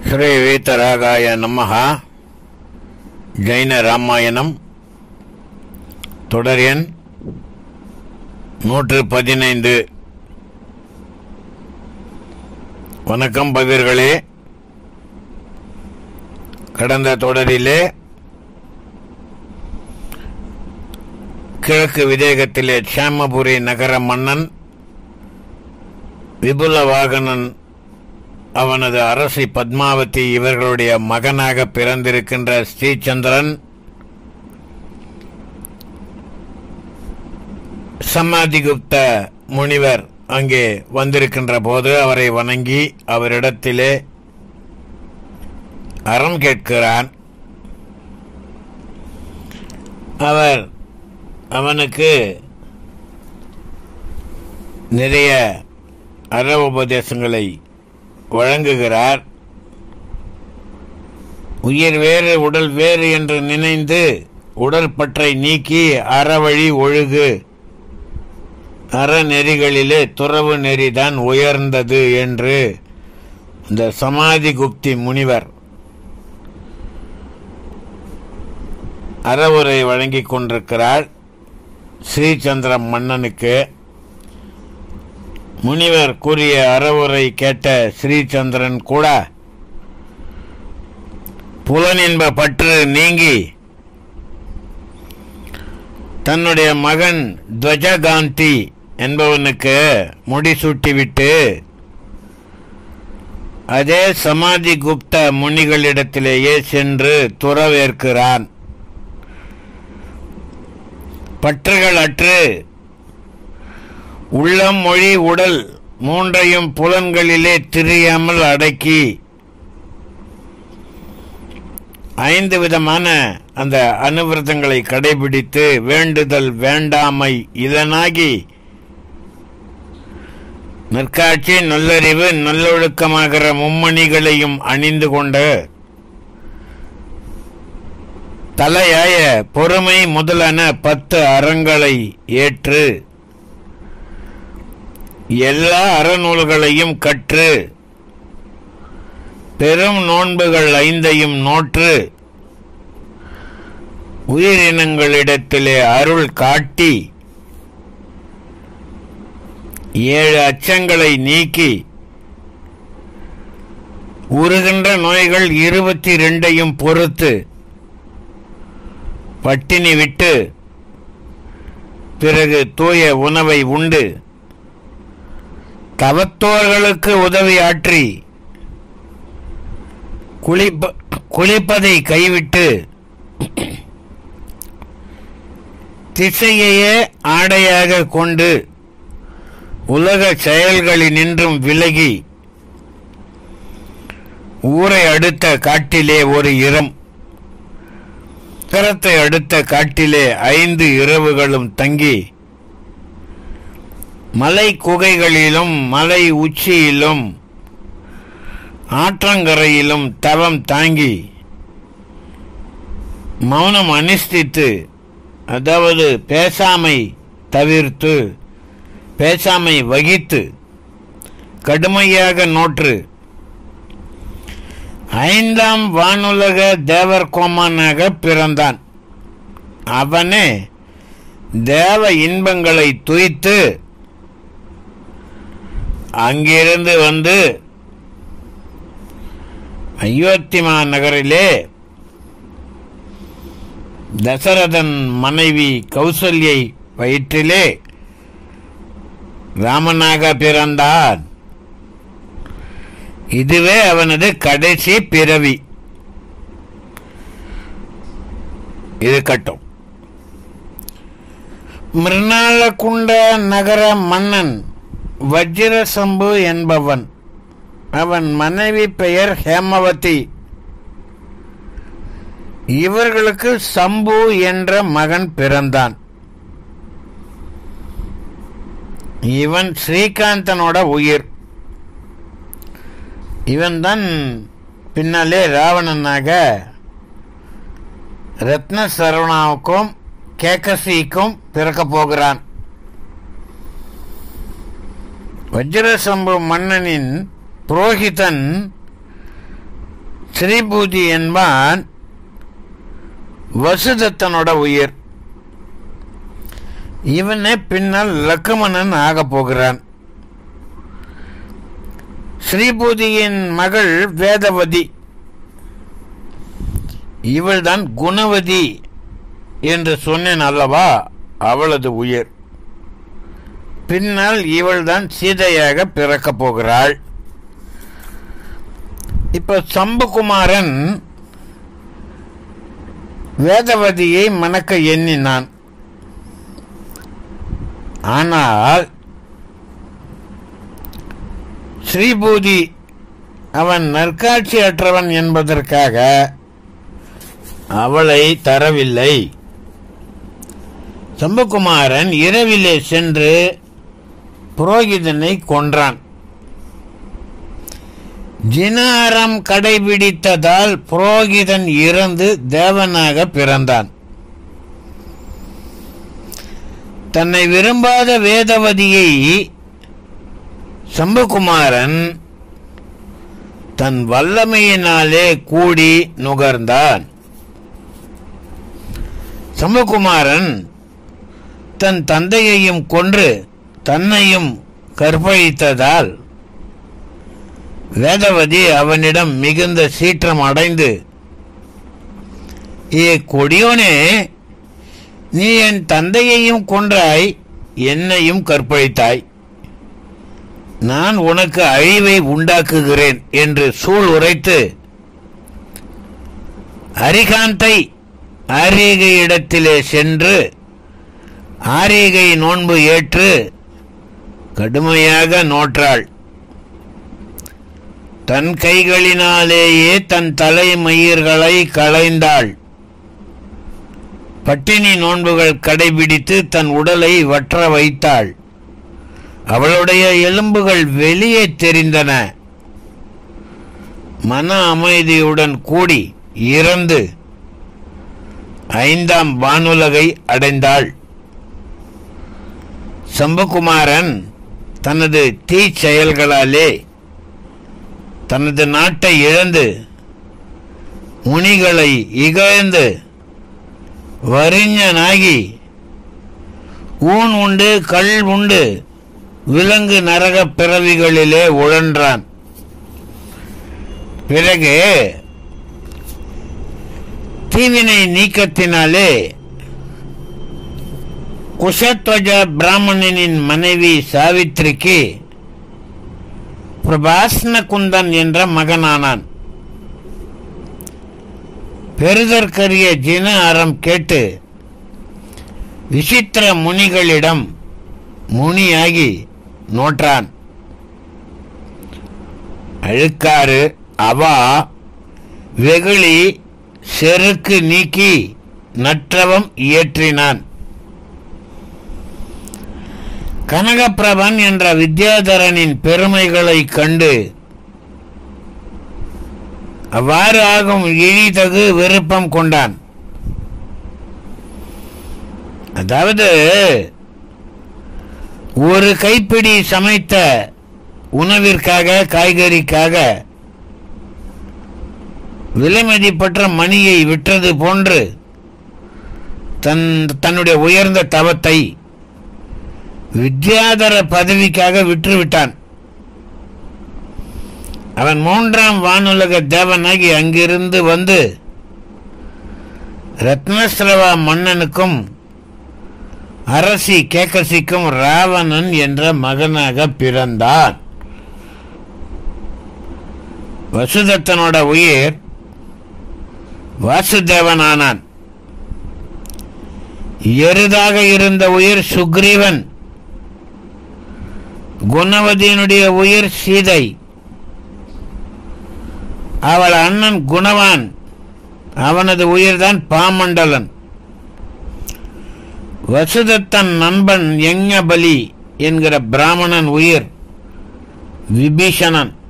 ஸ்ரீ வீத்தராகாய நமஹ ஜெயின ராமாயணம் தொடர் எண் நூற்று பதினைந்து வணக்கம் பகிர்களே கடந்த தொடரிலே கிழக்கு விதேகத்திலே ஷாமபுரி நகர மன்னன் விபுல வாகனன் அவனது அரசி பத்மாவதி இவர்களுடைய மகனாக பிறந்திருக்கின்ற ஸ்ரீசந்திரன் சமாதிகுப்த முனிவர் அங்கே வந்திருக்கின்ற போது அவரை வணங்கி அவரிடத்திலே அறம் கேட்கிறான் அவர் அவனுக்கு நிறைய அற உபதேசங்களை வழங்குகிறார் உயிர் வேறு உடல் வேறு என்று நினைந்து உடல் பற்றை நீக்கி அறவழி ஒழுகு அறநெறிகளிலே துறவு நெறிதான் உயர்ந்தது என்று இந்த சமாதி குப்தி முனிவர் அறவுரை வழங்கிக் கொண்டிருக்கிறார் ஸ்ரீசந்திர மன்னனுக்கு முனிவர் கூறிய அறவுரை கேட்ட ஸ்ரீசந்திரன் கூட புலனின்ப பற்று நீங்கி தன்னுடைய மகன் துவஜகாந்தி என்பவனுக்கு முடிசூட்டிவிட்டு அதே சமாதி குப்த முனிகளிடத்திலேயே சென்று துறவேற்கிறான் பற்றுகள் அற்று உள்ளம் மொழி உடல் மூன்றையும் புலன்களிலே திரியாமல் அடக்கி ஐந்து விதமான அந்த அனுவிரதங்களை கடைபிடித்து வேண்டுதல் வேண்டாமை இதனாகி நற்காட்சி நல்லறிவு நல்லொழுக்கமாகிற மும்மணிகளையும் அணிந்து கொண்டு தலையாய பொறுமை முதலான பத்து அறங்களை ஏற்று எல்லா அறநூல்களையும் கற்று பெரும் நோன்புகள் ஐந்தையும் நோற்று உயிரினங்களிடத்திலே அருள் காட்டி ஏழு அச்சங்களை நீக்கி உருகின்ற நோய்கள் இருபத்தி ரெண்டையும் பொறுத்து பட்டினி விட்டு பிறகு தூய உணவை உண்டு தவத்தோர்களுக்கு உதவி ஆற்றி குளிப்ப குளிப்பதை கைவிட்டு திசையையே ஆடையாக கொண்டு உலக செயல்களினின்றும் விலகி ஊரை அடுத்த காட்டிலே ஒரு இரம் நகரத்தை அடுத்த காட்டிலே ஐந்து இரவுகளும் தங்கி மலை குகைகளிலும் மலை உச்சியிலும் ஆற்றங்கரையிலும் தவம் தாங்கி மௌனம் அனுஷ்டித்து அதாவது பேசாமை தவிர்த்து பேசாமை வகித்து கடுமையாக நோற்று ஐந்தாம் வானுலக தேவர் கோமானாக பிறந்தான் அவனே தேவ இன்பங்களை துய்த்து அங்கிருந்து வந்து அயோத்திமா நகரிலே தசரதன் மனைவி கௌசல்யை வயிற்றிலே ராமனாக பிறந்தான் இதுவே அவனது கடைசி பிறவி இருக்கட்டும் மிருணாலகுண்ட நகர மன்னன் வஜ்ரசம்பு என்பவன் அவன் மனைவி பெயர் ஹேமவதி இவர்களுக்கு சம்பு என்ற மகன் பிறந்தான் இவன் ஸ்ரீகாந்தனோட உயிர் இவன்தான் பின்னாலே ராவணனாக ரத்ன சரவணாவுக்கும் கேக்கசிக்கும் பிறக்க போகிறான் வஜ்ரசம்பு மன்னனின் புரோகிதன் ஸ்ரீபூதி என்பான் வசுதத்தனோட உயிர் இவனே பின்னால் லக்குமணன் ஆகப் போகிறான் ஸ்ரீபூதியின் மகள் வேதவதி இவள்தான் குணவதி என்று சொன்னேன் அல்லவா அவளது உயிர் பின்னால் இவள்தான் சீதையாக பிறக்கப் போகிறாள் இப்ப சம்புகுமாரன் வேதவதியை மணக்க எண்ணினான் ஆனால் ஸ்ரீபூதி அவன் நற்காட்சி அற்றவன் என்பதற்காக அவளை தரவில்லை சம்புகுமாரன் இரவிலே சென்று புரோகிதனை கொன்றான் ஜினாரம் கடைபிடித்ததால் புரோகிதன் இறந்து தேவனாக பிறந்தான் தன்னை விரும்பாத வேதவதியை சம்புகுமாரன் தன் வல்லமையினாலே கூடி நுகர்ந்தான் சம்புகுமாரன் தன் தந்தையையும் கொன்று தன்னையும் கற்பழித்ததால் வேதவதி அவனிடம் மிகுந்த சீற்றம் அடைந்து ஏ கொடியோனே நீ என் தந்தையையும் கொன்றாய் என்னையும் கற்பழித்தாய் நான் உனக்கு அழிவை உண்டாக்குகிறேன் என்று சூழ் உரைத்து அரிகாந்தை ஆரீகை இடத்திலே சென்று ஆரீகை நோன்பு ஏற்று கடுமையாக நோற்றாள் தன் கைகளினாலேயே தன் தலைமயிர்களை களைந்தாள் பட்டினி நோன்புகள் கடைபிடித்து தன் உடலை வற்ற வைத்தாள் அவளுடைய எலும்புகள் வெளியே தெரிந்தன மன அமைதியுடன் கூடி இறந்து ஐந்தாம் வானுலகை அடைந்தாள் சம்புகுமாரன் தனது தீ செயல்களாலே தனது நாட்டை இழந்து முனிகளை இகழ்ந்து வரிஞனாகி ஊன் உண்டு கள் உண்டு விலங்கு நரக பிறவிகளிலே உழன்றான் பிறகு தீவினை நீக்கத்தினாலே குஷத்வஜ பிராமணனின் மனைவி சாவித்திரிக்கு பிரபாஸ்ன குந்தன் என்ற மகனானான் பெருதற்கரிய ஜின அறம் கேட்டு விசித்திர முனிகளிடம் முனியாகி நோற்றான் அழுக்காறு அவா வெகுளி செருக்கு நீக்கி நற்றவம் இயற்றினான் கனகப்பிரபன் என்ற வித்யாதரனின் பெருமைகளை கண்டு அவ்வாறு ஆகும் இழிதகு விருப்பம் கொண்டான் அதாவது ஒரு கைப்பிடி சமைத்த உணவிற்காக காய்கறிக்காக விலைமதிப்பற்ற மணியை விற்றது போன்று தன் தன்னுடைய உயர்ந்த தவத்தை வித்யாதர பதவிக்காக விற்றுவிட்டான் அவன் மூன்றாம் வானுலக தேவனாகி அங்கிருந்து வந்து ரத்னஸ்ரவா மன்னனுக்கும் அரசி கேக்கசிக்கும் ராவணன் என்ற மகனாக பிறந்தான் வசுதத்தனோட உயிர் வாசுதேவனானான் எருதாக இருந்த உயிர் சுக்ரீவன் குணவதியினுடைய உயிர் சீதை அவள் அண்ணன் குணவான் அவனது உயிர்தான் பாமண்டலன் வசுதத்தன் நண்பன் யஞபலி என்கிற பிராமணன் உயிர் விபீஷணன்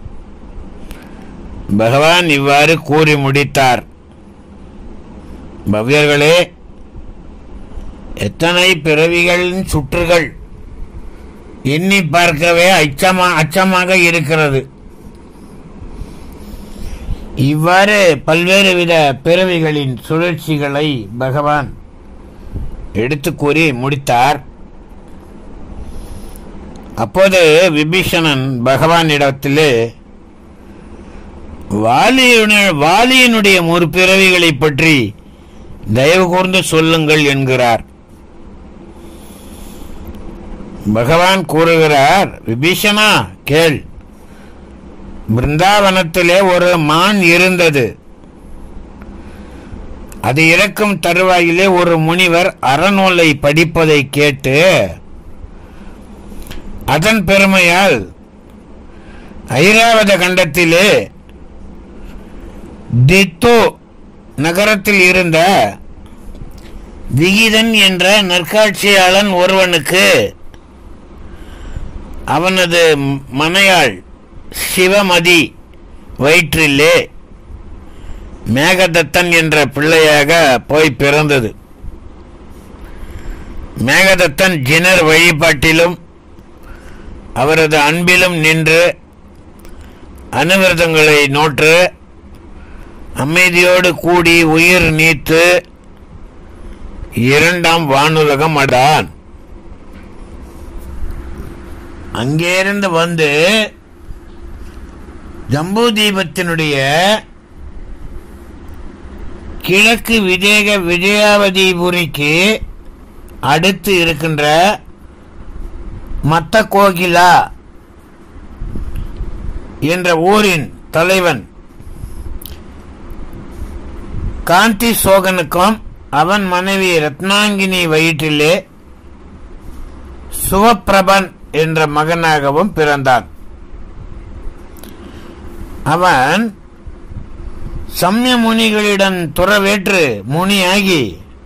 பகவான் இவ்வாறு கூறி முடித்தார் பவ்யர்களே எத்தனை பிறவிகளின் சுற்றுகள் எண்ணி பார்க்கவே அச்சமா அச்சமாக இருக்கிறது இவ்வாறு பல்வேறு வித பிறவிகளின் சுழற்சிகளை பகவான் எடுத்து கூறி முடித்தார் அப்போது விபீஷணன் பகவானிடத்திலே வாலியுடைய வாலியினுடைய முற்பிறவிகளை பற்றி தயவு கூர்ந்து சொல்லுங்கள் என்கிறார் பகவான் கூறுகிறார் விபீஷணா கேள் பிருந்தாவனத்திலே ஒரு மான் இருந்தது அது இறக்கும் தருவாயிலே ஒரு முனிவர் அறநூலை படிப்பதை கேட்டு அதன் பெருமையால் ஐராவத கண்டத்திலே தித்தோ நகரத்தில் இருந்த விகிதன் என்ற நற்காட்சியாளன் ஒருவனுக்கு அவனது மனையாள் சிவமதி வயிற்றிலே மேகதத்தன் என்ற பிள்ளையாக போய் பிறந்தது மேகதத்தன் ஜினர் வழிபாட்டிலும் அவரது அன்பிலும் நின்று அனுவிரதங்களை நோற்று அமைதியோடு கூடி உயிர் நீத்து இரண்டாம் வானுலகம் அடான் அங்கேருந்து வந்து ஜம்பு தீபத்தினுடைய கிழக்கு விஜய விஜயாவதிபுரிக்கு அடுத்து இருக்கின்ற மத்த கோகிலா என்ற ஊரின் தலைவன் காந்தி சோகனுக்கும் அவன் மனைவி ரத்னாங்கினி வயிற்றிலே சுவப்பிரபன் என்ற மகனாகவும் பிறந்தான் அவன் சம்ய முனிகளிடம் துறவேற்று முனியாகி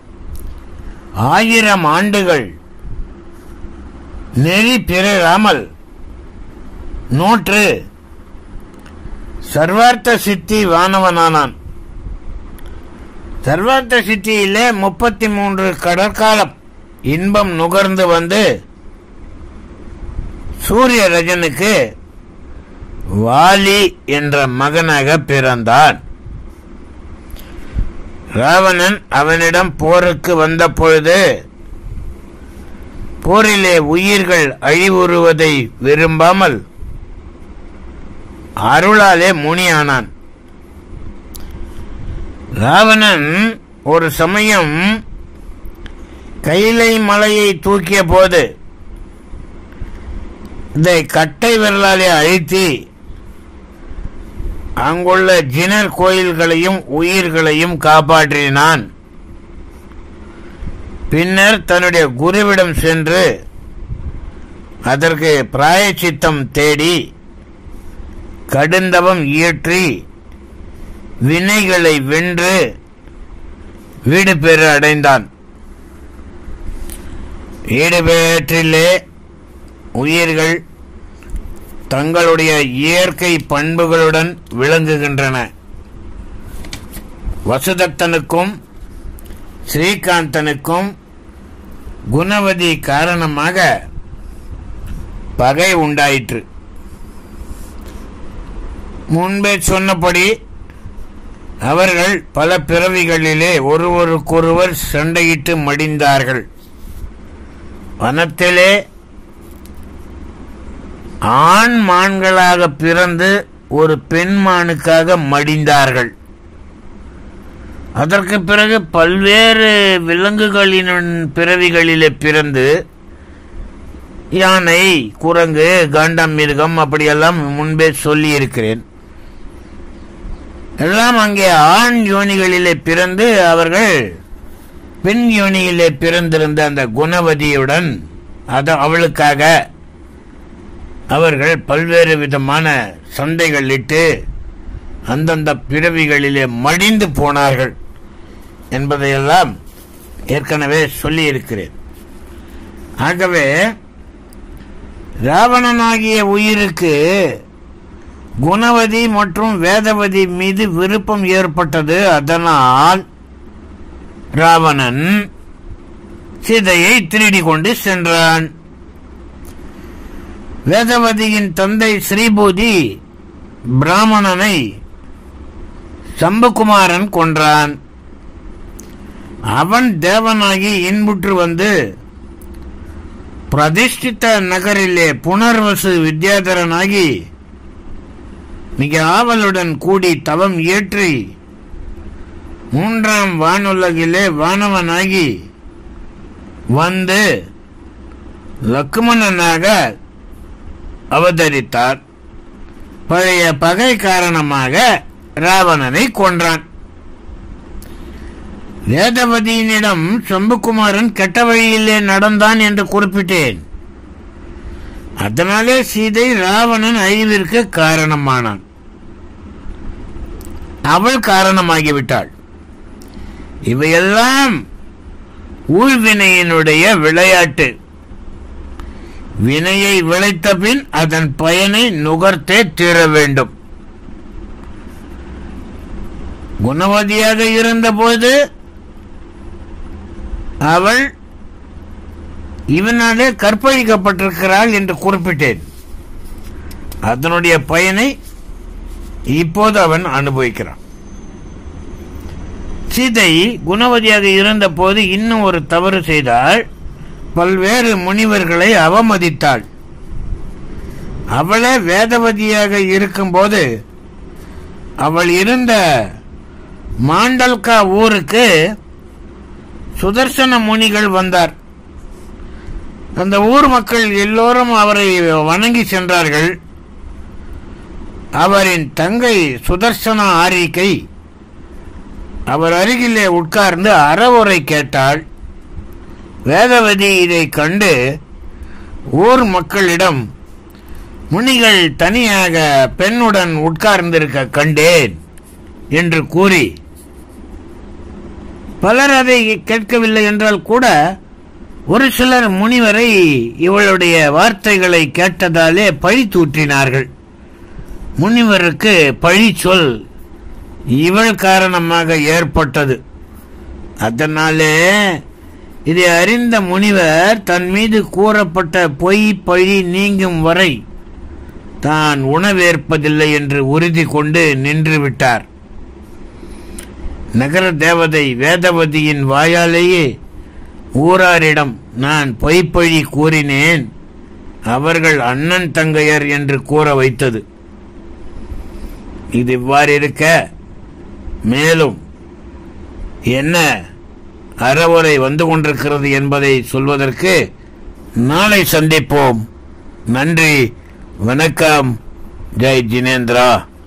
ஆயிரம் ஆண்டுகள் நெறி பிறராமல் நோற்று சர்வார்த்த சித்தி வானவனானான் சர்வார்த்த சித்தியிலே முப்பத்தி மூன்று கடற்காலம் இன்பம் நுகர்ந்து வந்து சூரிய ரஜனுக்கு வாலி என்ற மகனாக பிறந்தான் ராவணன் அவனிடம் போருக்கு வந்த பொழுது போரிலே உயிர்கள் அழிவுறுவதை விரும்பாமல் அருளாலே முனியானான் ராவணன் ஒரு சமயம் கைலை மலையை தூக்கிய போது இதை கட்டை விரலாலே அழுத்தி அங்குள்ள ஜினர் கோயில்களையும் உயிர்களையும் காப்பாற்றினான் பின்னர் தன்னுடைய குருவிடம் சென்று அதற்கு பிராயச்சித்தம் தேடி கடுந்தவம் இயற்றி வினைகளை வென்று வீடு பெற அடைந்தான் வீடு பேற்றிலே உயிர்கள் தங்களுடைய இயற்கை பண்புகளுடன் விளங்குகின்றன வசுதத்தனுக்கும் ஸ்ரீகாந்தனுக்கும் குணவதி காரணமாக பகை உண்டாயிற்று முன்பே சொன்னபடி அவர்கள் பல பிறவிகளிலே ஒருவருக்கொருவர் சண்டையிட்டு மடிந்தார்கள் வனத்திலே ஆண் மான்களாக பிறந்து ஒரு பெண் மானுக்காக மடிந்தார்கள் அதற்கு பிறகு பல்வேறு விலங்குகளின் பிறவிகளிலே பிறந்து யானை குரங்கு காண்டம் மிருகம் அப்படியெல்லாம் முன்பே சொல்லி இருக்கிறேன் எல்லாம் அங்கே ஆண் யோனிகளிலே பிறந்து அவர்கள் பெண் யோனியிலே பிறந்திருந்த அந்த குணவதியுடன் அது அவளுக்காக அவர்கள் பல்வேறு விதமான சண்டைகள் இட்டு அந்தந்த பிறவிகளிலே மடிந்து போனார்கள் என்பதையெல்லாம் ஏற்கனவே சொல்லியிருக்கிறேன் ஆகவே ராவணனாகிய உயிருக்கு குணவதி மற்றும் வேதவதி மீது விருப்பம் ஏற்பட்டது அதனால் ராவணன் சீதையை திருடி கொண்டு சென்றான் வேதவதியின் தந்தை ஸ்ரீபூதி பிராமணனை சம்புகுமாரன் கொன்றான் அவன் தேவனாகி இன்புற்று வந்து பிரதிஷ்டித்த நகரிலே புனர்வசு வித்யாதரனாகி மிக ஆவலுடன் கூடி தவம் இயற்றி மூன்றாம் வானுலகிலே வானவனாகி வந்து லக்குமணனாக அவதரித்தார் பழைய பகை காரணமாக ராவணனை கொன்றான் வேதவதியினிடம் சம்புகுமாரன் கெட்ட வழியிலே நடந்தான் என்று குறிப்பிட்டேன் அதனாலே சீதை ராவணன் அழிவிற்கு காரணமானான் அவள் காரணமாகிவிட்டாள் இவையெல்லாம் ஊழ்வினையினுடைய விளையாட்டு வினையை விளைத்த பின் அதன் பயனை நுகர்த்தே தீர வேண்டும் குணவதியாக இருந்தபோது அவள் இவனாலே கற்பழிக்கப்பட்டிருக்கிறாள் என்று குறிப்பிட்டேன் அதனுடைய பயனை இப்போது அவன் அனுபவிக்கிறான் சீதை குணவதியாக இருந்தபோது இன்னும் ஒரு தவறு செய்தாள் பல்வேறு முனிவர்களை அவமதித்தாள் அவளே வேதவதியாக இருக்கும்போது அவள் இருந்த மாண்டல்கா ஊருக்கு சுதர்சன முனிகள் வந்தார் அந்த ஊர் மக்கள் எல்லோரும் அவரை வணங்கி சென்றார்கள் அவரின் தங்கை சுதர்சன ஆரிக்கை அவர் அருகிலே உட்கார்ந்து அறவுரை கேட்டாள் வேதவதி இதை கண்டு ஊர் மக்களிடம் முனிகள் தனியாக பெண்ணுடன் உட்கார்ந்திருக்க கண்டேன் என்று கூறி பலர் அதை கேட்கவில்லை என்றால் கூட ஒரு சிலர் முனிவரை இவளுடைய வார்த்தைகளை கேட்டதாலே பழி தூற்றினார்கள் முனிவருக்கு பழி சொல் இவள் காரணமாக ஏற்பட்டது அதனாலே இதை அறிந்த முனிவர் தன் மீது கூறப்பட்ட பொய் பழி நீங்கும் வரை தான் உணவேற்பதில்லை என்று உறுதி கொண்டு நின்று விட்டார் நகர தேவதை வேதவதியின் வாயாலேயே ஊராரிடம் நான் பொய்ப்பழி கூறினேன் அவர்கள் அண்ணன் தங்கையர் என்று கூற வைத்தது இது இவ்வாறு இருக்க மேலும் என்ன அறவுரை வந்து கொண்டிருக்கிறது என்பதை சொல்வதற்கு நாளை சந்திப்போம் நன்றி வணக்கம் ஜெய் ஜினேந்திரா